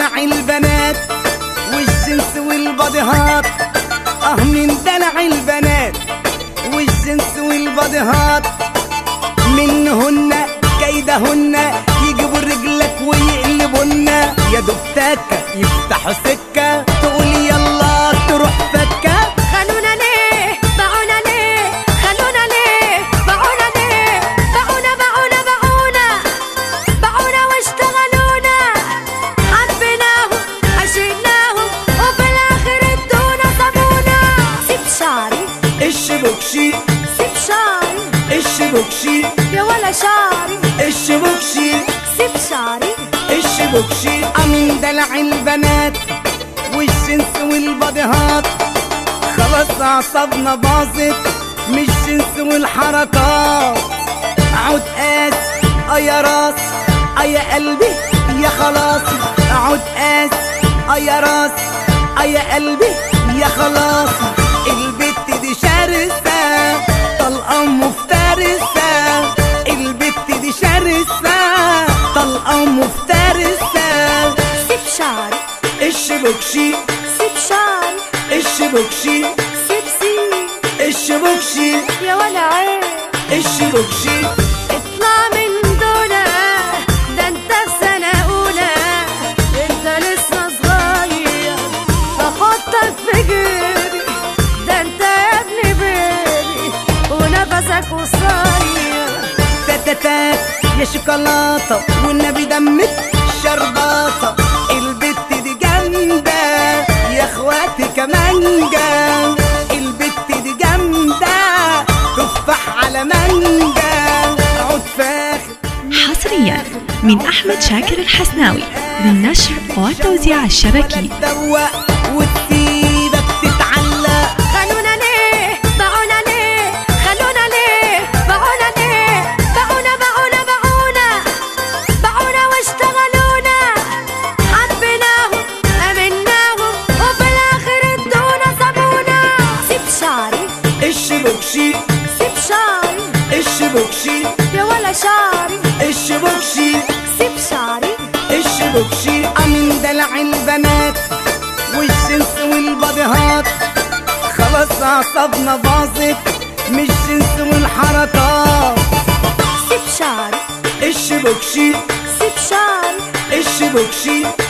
دلع البنات والجنس والبديهات اه من دلع البنات والجنس والبديهات منهن كيدهن يجيبوا رجلك ويقلبونا يا دبتك يفتحوا سكة تقول يلا تروح فكة خلونا ليه باعونا ليه خلونا ليه باعونا ليه باعونا باعونا باعونا باعونا واشتغلونا حبيناهم عشقناهم وفي الاخر ادونا صابونا سيب شعري الشبكشي سيب شعري الشبكشي يا ولا شعري الشبكشي سيب شعري الشبكشي من دلع البنات والجنس والبديهات خلاص اعصابنا باظت مش جنس والحركات عود قاس اه يا راس اه يا قلبي يا خلاص عود قاس اه يا راس اه يا قلبي يا خلاص البت دي شرسة طلقة مفترسة البت دي شرسة طلقة مفترسة سيب شعري الشبكشي سيب شعري الشبكشي سيب سيب الشبكشي يا ولا عيب الشبكشي اطلع من دونا ده انت في سنة أولى انت لسه صغير بحطك في جيبي ده انت يا ابني بيبي ونفسك قصير تاتاتات يا شوكولاتة والنبي دمك شرباطة البت دي جامدة يا اخواتي كمانجا البت دي جامدة تفاح على مانجا عود فاخر حصريا من أحمد شاكر الحسناوي للنشر والتوزيع الشبكي تدوق وتسيبك تتعلق خلونا ليه باعونا ليه خلونا ليه باعونا ليه باعونا باعونا باعونا باعونا واشتغلونا حبيناهم امناهم وفي الاخر ادونا صابونا سيب شعري الشبكشي سيب شعري الشبكشي يا ولا شعري الشبكشي سيب شعري الشبكشي من دلع البنات والجنس والبديهات خلاص اعصابنا باظت مش جنس والحركات سيب شعري الشبكشي سيب شعري الشبكشي